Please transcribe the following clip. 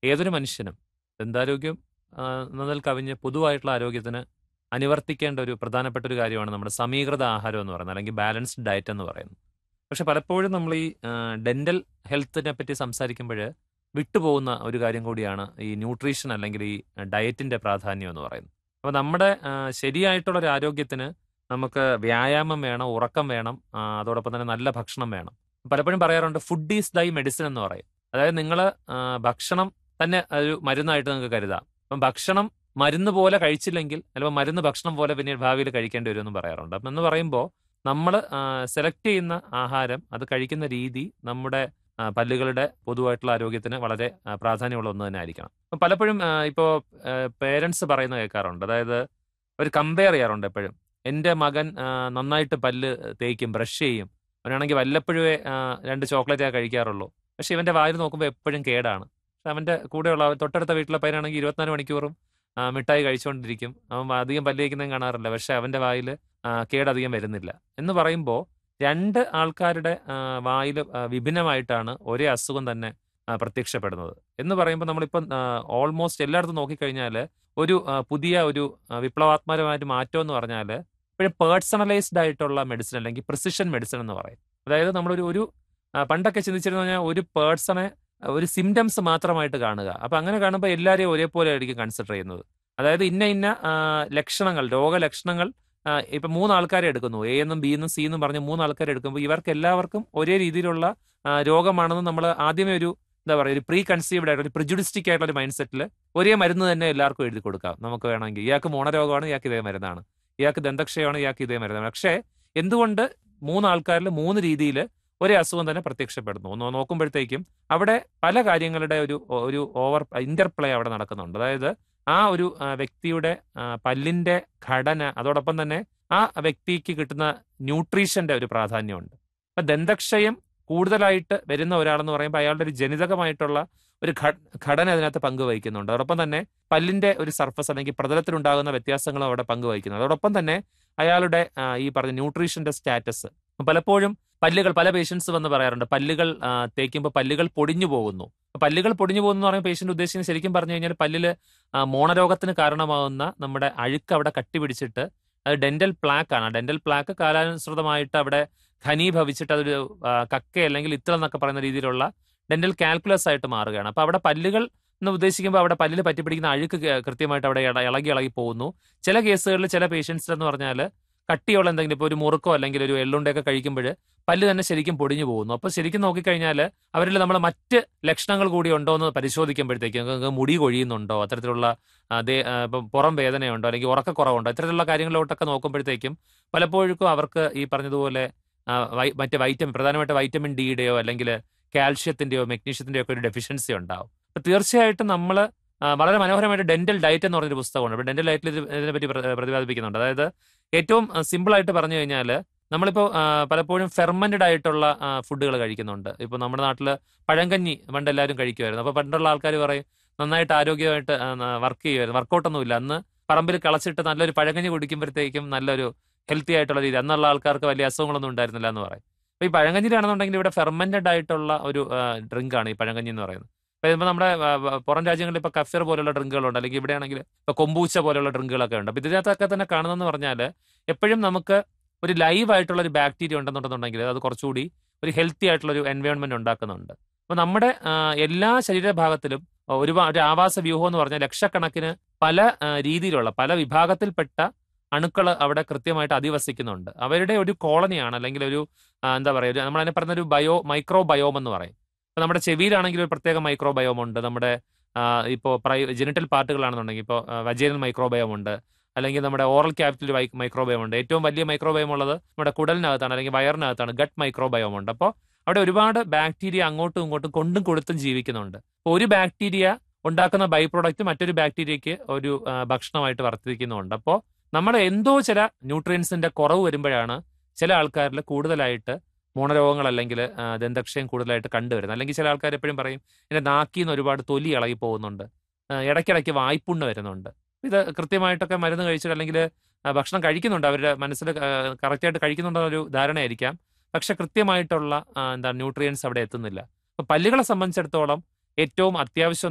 ഏതൊരു മനുഷ്യനും ദന്താരോഗ്യം ആ, എന്നതിൽ കവിഞ്ഞ് പൊതുവായിട്ടുള്ള ആരോഗ്യത്തിന് അനുവർത്തിക്കേണ്ട ഒരു പ്രധാനപ്പെട്ട ഒരു കാര്യമാണ് നമ്മുടെ സമീകൃത ആഹാരം എന്ന് പറയുന്നത് അല്ലെങ്കിൽ ബാലൻസ്ഡ് ഡയറ്റ് എന്ന് പറയുന്നത് പക്ഷെ പലപ്പോഴും നമ്മൾ ഈ ഡെന്റൽ ഹെൽത്തിനെ പറ്റി സംസാരിക്കുമ്പോൾ വിട്ടുപോകുന്ന ഒരു കാര്യം കൂടിയാണ് ഈ ന്യൂട്രീഷൻ അല്ലെങ്കിൽ ഈ ഡയറ്റിന്റെ പ്രാധാന്യം എന്ന് പറയുന്നത് അപ്പോൾ നമ്മുടെ ആ, ശരിയായിട്ടുള്ള ഒരു ആരോഗ്യത്തിന് നമുക്ക് വ്യായാമം വേണം ഉറക്കം വേണം ആ, അതോടൊപ്പം തന്നെ നല്ല ഭക്ഷണം വേണം പലപ്പോഴും പറയാറുണ്ട് ഫുഡ് ഈസ് ദൈ മെഡിസിൻ എന്ന് പറയും അതായത് നിങ്ങൾ ഭക്ഷണം തന്നെ ഒരു മരുന്നായിട്ട് നിങ്ങൾക്ക് കരുതാം അപ്പം ഭക്ഷണം മരുന്ന് പോലെ കഴിച്ചില്ലെങ്കിൽ അല്ലെങ്കിൽ മരുന്ന് ഭക്ഷണം പോലെ പിന്നെ ഭാവിയിൽ കഴിക്കേണ്ടി വരുമെന്ന് പറയാറുണ്ട് അപ്പം എന്ന് പറയുമ്പോൾ നമ്മൾ സെലക്ട് ചെയ്യുന്ന ആഹാരം അത് കഴിക്കുന്ന രീതി നമ്മുടെ ആ, പല്ലുകളുടെ പൊതുവായിട്ടുള്ള ആരോഗ്യത്തിന് വളരെ ആ, പ്രാധാന്യമുള്ള ഒന്ന് തന്നെ ആയിരിക്കണം അപ്പം പലപ്പോഴും ഇപ്പോൾ പേരൻസ് പറയുന്നത് കേൾക്കാറുണ്ട് അതായത് അവർ കമ്പയർ ചെയ്യാറുണ്ട് എപ്പോഴും എൻ്റെ മകൻ ആ, നന്നായിട്ട് പല്ല് തേക്കും ബ്രഷ് ചെയ്യും അവനാണെങ്കിൽ വല്ലപ്പോഴേ ആ, രണ്ട് ചോക്ലേറ്റേ കഴിക്കാറുള്ളൂ പക്ഷെ ഇവന്റെ വായിൽ നോക്കുമ്പോൾ എപ്പോഴും കേടാണ് പക്ഷെ അവന്റെ കൂടെയുള്ള അവൻ തൊട്ടടുത്ത വീട്ടിലെ പയ്യനാണെങ്കിൽ ഇരുപത്തിനാല് മണിക്കൂറും ആ, മിഠായി കഴിച്ചുകൊണ്ടിരിക്കും അവൻ അധികം പല്ല് തേക്കുന്നതും കാണാറില്ല പക്ഷെ അവന്റെ വായിൽ കേടധികം വരുന്നില്ല എന്ന് പറയുമ്പോൾ രണ്ട് ആൾക്കാരുടെ വായിൽ വിഭിന്നമായിട്ടാണ് ഒരേ അസുഖം തന്നെ ആ, പ്രത്യക്ഷപ്പെടുന്നത് എന്ന് പറയുമ്പോൾ നമ്മളിപ്പം ഓൾമോസ്റ്റ് എല്ലായിടത്തും നോക്കിക്കഴിഞ്ഞാൽ ഒരു ആ, പുതിയ ഒരു ആ, വിപ്ലവാത്മകമായിട്ട് മാറ്റം എന്ന് പറഞ്ഞാൽ ഇപ്പോഴും പേഴ്സണലൈസ്ഡ് ആയിട്ടുള്ള മെഡിസിൻ അല്ലെങ്കിൽ പ്രിസിഷൻ മെഡിസിൻ എന്ന് പറയും അതായത് നമ്മളൊരു ഒരു ആ, പണ്ടൊക്കെ ചിന്തിച്ചിരുന്നു പറഞ്ഞാൽ ഒരു പേഴ്സണെ ഒരു സിംറ്റംസ് മാത്രമായിട്ട് കാണുക അപ്പൊ അങ്ങനെ കാണുമ്പോൾ എല്ലാവരെയും ഒരേപോലെ ആയിരിക്കും കൺസിഡർ ചെയ്യുന്നത് അതായത് ഇന്ന ഇന്ന ആ, ലക്ഷണങ്ങൾ രോഗലക്ഷണങ്ങൾ ആ, ഇപ്പൊ മൂന്ന് ആൾക്കാരെ എടുക്കുന്നു എ എന്നും ബി എന്നും സി എന്നും പറഞ്ഞ് മൂന്ന് ആൾക്കാരെ എടുക്കുമ്പോൾ ഇവർക്ക് എല്ലാവർക്കും ഒരേ രീതിയിലുള്ള ആ, രോഗമാണെന്ന് നമ്മൾ ആദ്യമേ ഒരു എന്താ പറയുക ഒരു പ്രീ കൺസീവ്ഡ് ആയിട്ട് ഒരു പ്രിജുഡിസ്റ്റിക് ആയിട്ടുള്ള ഒരു മൈൻഡ് സെറ്റിൽ ഒരേ മരുന്ന് തന്നെ എല്ലാവർക്കും എഴുതി കൊടുക്കാം നമുക്ക് വേണമെങ്കിൽ ഇയാൾക്ക് മോണരോഗമാണ് ഇയാൾക്ക് ഇതേ മരുന്നാണ് ഇയാൾക്ക് ദന്തക്ഷയമാണ് ഇയാൾക്ക് ഇതേ മരുന്നാണ് പക്ഷേ എന്തുകൊണ്ട് മൂന്ന് ആൾക്കാരിൽ മൂന്ന് രീതിയിൽ ഒരേ അസുഖം തന്നെ പ്രത്യക്ഷപ്പെടുന്നു ഒന്ന് നോക്കുമ്പോഴത്തേക്കും അവിടെ പല കാര്യങ്ങളുടെ ഒരു ഒരു ഓവർ ഇന്റർപ്ലേ അവിടെ നടക്കുന്നുണ്ട് അതായത് ആ ഒരു ആ, വ്യക്തിയുടെ ആ, പല്ലിന്റെ ഘടന അതോടൊപ്പം തന്നെ ആ വ്യക്തിക്ക് കിട്ടുന്ന ന്യൂട്രീഷന്റെ ഒരു പ്രാധാന്യമുണ്ട് അപ്പൊ ദന്തക്ഷയം കൂടുതലായിട്ട് വരുന്ന ഒരാളെന്ന് പറയുമ്പോൾ അയാളുടെ ഒരു ജനിതകമായിട്ടുള്ള ഒരു ഘ- ഘടന അതിനകത്ത് പങ്കുവഹിക്കുന്നുണ്ട് അതോടൊപ്പം തന്നെ പല്ലിന്റെ ഒരു സർഫസ് അല്ലെങ്കിൽ പ്രതലത്തിലുണ്ടാകുന്ന വ്യത്യാസങ്ങളും അവിടെ പങ്കുവഹിക്കുന്നു അതോടൊപ്പം തന്നെ അയാളുടെ ആ, ഈ പറഞ്ഞ ന്യൂട്രീഷന്റെ സ്റ്റാറ്റസ് പലപ്പോഴും പല്ലുകൾ പല പേഷ്യൻസ് വന്ന് പറയാറുണ്ട് പല്ലുകൾ ആ, തേക്കുമ്പോൾ പല്ലുകൾ പൊടിഞ്ഞു പോകുന്നു അപ്പൊ പല്ലുകൾ പൊടിഞ്ഞു പോകുന്നു എന്ന് പറയുമ്പോൾ പേഷ്യന്റ് ഉദ്ദേശിക്കുന്നത് ശരിക്കും പറഞ്ഞു കഴിഞ്ഞാൽ പല്ലിൽ മോണരോഗത്തിന് കാരണമാകുന്ന നമ്മുടെ അഴുക്ക് അവിടെ കട്ടിപിടിച്ചിട്ട് അത് ഡെന്റൽ പ്ലാക്ക് ആണ് ഡെന്റൽ പ്ലാക്ക് കാലാനുസൃതമായിട്ട് അവിടെ ഘനീഭവിച്ചിട്ട് അതൊരു ആ, കക്ക അല്ലെങ്കിൽ ഇത്തളം എന്നൊക്കെ പറയുന്ന രീതിയിലുള്ള ഡെന്റൽ കാൽക്കുലസ് ആയിട്ട് മാറുകയാണ് അപ്പൊ അവിടെ പല്ലുകൾ എന്ന് ഉദ്ദേശിക്കുമ്പോൾ അവിടെ പല്ലിൽ പറ്റിപ്പിടിക്കുന്ന അഴുക്ക് ക- കൃത്യമായിട്ട് അവിടെ ഇള- ഇളകി ഇളകി പോകുന്നു ചില കേസുകളിൽ ചില പേഷ്യൻസ് എന്ന് പറഞ്ഞാൽ കട്ടിയുള്ള എന്തെങ്കിലും ഇപ്പോൾ ഒരു മുറുക്കോ അല്ലെങ്കിൽ ഒരു എള്ളുണ്ടൊക്കെ കഴിക്കുമ്പോൾ പല്ല് തന്നെ ശരിക്കും പൊടിഞ്ഞു പോകുന്നു അപ്പോൾ ശരിക്കും നോക്കിക്കഴിഞ്ഞാൽ അവരിൽ നമ്മൾ മറ്റ് ലക്ഷണങ്ങൾ കൂടി ഉണ്ടോ എന്ന് പരിശോധിക്കുമ്പോഴത്തേക്കും നിങ്ങൾക്ക് മുടി കൊഴിയുന്നുണ്ടോ അത്തരത്തിലുള്ള അതേ ആ, ഇപ്പം പുറം വേദനയുണ്ടോ അല്ലെങ്കിൽ ഉറക്കക്കുറവുണ്ടോ ഇത്തരത്തിലുള്ള കാര്യങ്ങളിലോട്ടൊക്കെ നോക്കുമ്പോഴത്തേക്കും പലപ്പോഴും അവർക്ക് ഈ പറഞ്ഞതുപോലെ ആ, വൈ- മറ്റ് വൈറ്റമിൻ പ്രധാനമായിട്ട് വൈറ്റമിൻ ഡിയുടെയോ അല്ലെങ്കിൽ കാൽഷ്യത്തിന്റെയോ മെഗ്നീഷ്യത്തിന്റെയോ ഒക്കെ ഒരു ഡെഫിഷ്യൻസി ഉണ്ടാവും അപ്പൊ തീർച്ചയായിട്ടും നമ്മൾ വളരെ മനോഹരമായിട്ട് ഡെന്റൽ ഡയറ്റ് എന്ന് പറഞ്ഞൊരു പുസ്തകമുണ്ട് അപ്പൊ ഡെന്റൽ ഡയറ്റിൽ ഇത് ഇതിനെപ്പറ്റി പ്ര- പ്രതിപാദിപ്പിക്കുന്നുണ്ട് അതായത് ഏറ്റവും സിമ്പിൾ ആയിട്ട് പറഞ്ഞു കഴിഞ്ഞാൽ നമ്മളിപ്പോൾ പലപ്പോഴും ഫെർമന്റഡ് ആയിട്ടുള്ള ഫുഡുകൾ കഴിക്കുന്നുണ്ട് ഇപ്പോൾ നമ്മുടെ നാട്ടിൽ പഴങ്കഞ്ഞി പണ്ട് എല്ലാവരും കഴിക്കുമായിരുന്നു അപ്പോൾ പണ്ടുള്ള ആൾക്കാർ പറയും നന്നായിട്ട് ആരോഗ്യമായിട്ട് വർക്ക് ചെയ്യുമായിരുന്നു വർക്കൗട്ടൊന്നും ഇല്ല അന്ന് പറമ്പിൽ കളച്ചിട്ട് നല്ലൊരു പഴങ്കഞ്ഞി കുടിക്കുമ്പോഴത്തേക്കും നല്ലൊരു ഹെൽത്തി ആയിട്ടുള്ള രീതി അന്നുള്ള ആൾക്കാർക്ക് വലിയ അസുഖങ്ങളൊന്നും ഉണ്ടായിരുന്നില്ല എന്ന് പറയും അപ്പോൾ ഈ പഴങ്കഞ്ഞിലാണെന്നുണ്ടെങ്കിൽ ഇവിടെ ഫെർമെന്റഡ് ആയിട്ടുള്ള ഒരു ഡ്രിങ്ക് ആണ് ഈ പഴങ്കഞ്ഞി എന്ന് പറയുന്നത് അപ്പോൾ ഇപ്പോൾ നമ്മുടെ ആ, ആ, പുറം രാജ്യങ്ങളിൽ ഇപ്പോൾ കഫിർ പോലുള്ള ഡ്രിങ്കുകളുണ്ട് അല്ലെങ്കിൽ ഇവിടെയാണെങ്കിൽ ഇപ്പോൾ കൊമ്പൂച്ച പോലുള്ള ഡ്രിങ്കുകളൊക്കെ ഉണ്ട് അപ്പോൾ ഇതിനകത്തൊക്കെ തന്നെ കാണുന്നതെന്ന് പറഞ്ഞാൽ എപ്പോഴും നമുക്ക് ഒരു ലൈവ് ആയിട്ടുള്ള ഒരു ബാക്ടീരിയ ഉണ്ടെന്നുണ്ടെന്നുണ്ടെങ്കിൽ അത് കുറച്ചുകൂടി ഒരു ഹെൽത്തി ആയിട്ടുള്ള ഒരു എൻവയോൺമെന്റ് ഉണ്ടാക്കുന്നുണ്ട് അപ്പോൾ നമ്മുടെ ആ, എല്ലാ ശരീരഭാഗത്തിലും ഒരുപാട് ഒരു ആവാസ വ്യൂഹം എന്ന് പറഞ്ഞാൽ ലക്ഷക്കണക്കിന് പല ആ, രീതിയിലുള്ള പല വിഭാഗത്തിൽപ്പെട്ട അണുക്കൾ അവിടെ കൃത്യമായിട്ട് അധിവസിക്കുന്നുണ്ട് അവരുടെ ഒരു കോളനിയാണ് അല്ലെങ്കിൽ ഒരു ആ, എന്താ പറയുക നമ്മൾ അതിനെ പറയുന്ന ഒരു ബയോ മൈക്രോ ബയോം എന്ന് പറയും ഇപ്പൊ നമ്മുടെ ചെവിയിലാണെങ്കിൽ ഒരു പ്രത്യേക മൈക്രോ ബയോം ഉണ്ട് നമ്മുടെ ഇപ്പോൾ പ്രൈ ജെനിറ്റൽ പാർട്ടുകളാണെന്നുണ്ടെങ്കിൽ ഇപ്പോൾ വജേനൽ മൈക്രോ ബയോം ഉണ്ട് അല്ലെങ്കിൽ നമ്മുടെ ഓറൽ ക്യാവിറ്റിൽ മൈക്രോ ബയോം ഉണ്ട് ഏറ്റവും വലിയ മൈക്രോ ബയോം ഉള്ളത് നമ്മുടെ കുടലിനകത്താണ് അല്ലെങ്കിൽ വയറിനകത്താണ് ഗട്ട് മൈക്രോ ബയോം ഉണ്ട് അപ്പോൾ അവിടെ ഒരുപാട് ബാക്ടീരിയ അങ്ങോട്ടും ഇങ്ങോട്ടും കൊണ്ടും കൊടുത്തും ജീവിക്കുന്നുണ്ട് അപ്പോൾ ഒരു ബാക്ടീരിയ ഉണ്ടാക്കുന്ന ബൈ പ്രോഡക്റ്റ് മറ്റൊരു ബാക്ടീരിയയ്ക്ക് ഒരു ആ, ഭക്ഷണമായിട്ട് വർത്തിക്കുന്നുണ്ട് അപ്പോൾ നമ്മുടെ എന്തോ ചില ന്യൂട്രിയൻസിന്റെ കുറവ് വരുമ്പോഴാണ് ചില ആൾക്കാരിൽ കൂടുതലായിട്ട് മോണരോഗങ്ങൾ അല്ലെങ്കിൽ ആ, ദന്തക്ഷയം കൂടുതലായിട്ട് കണ്ടുവരുന്നത് അല്ലെങ്കിൽ ചില ആൾക്കാർ എപ്പോഴും പറയും എന്റെ നാക്കിൽ നിന്ന് ഒരുപാട് തൊലി ഇളകി പോകുന്നുണ്ട് ആ, ഇടയ്ക്കിടയ്ക്ക് വായ്പുണ്ണ് വരുന്നുണ്ട് ഇത് കൃത്യമായിട്ടൊക്കെ മരുന്ന് കഴിച്ചിട്ട് അല്ലെങ്കിൽ ആ, ഭക്ഷണം കഴിക്കുന്നുണ്ട് അവരുടെ മനസ്സിൽ കറക്റ്റായിട്ട് കഴിക്കുന്നുണ്ടെന്നൊരു ധാരണയായിരിക്കാം പക്ഷെ കൃത്യമായിട്ടുള്ള ആ, എന്താ ന്യൂട്രിയൻസ് അവിടെ എത്തുന്നില്ല അപ്പൊ പല്ലുകളെ സംബന്ധിച്ചിടത്തോളം ഏറ്റവും അത്യാവശ്യം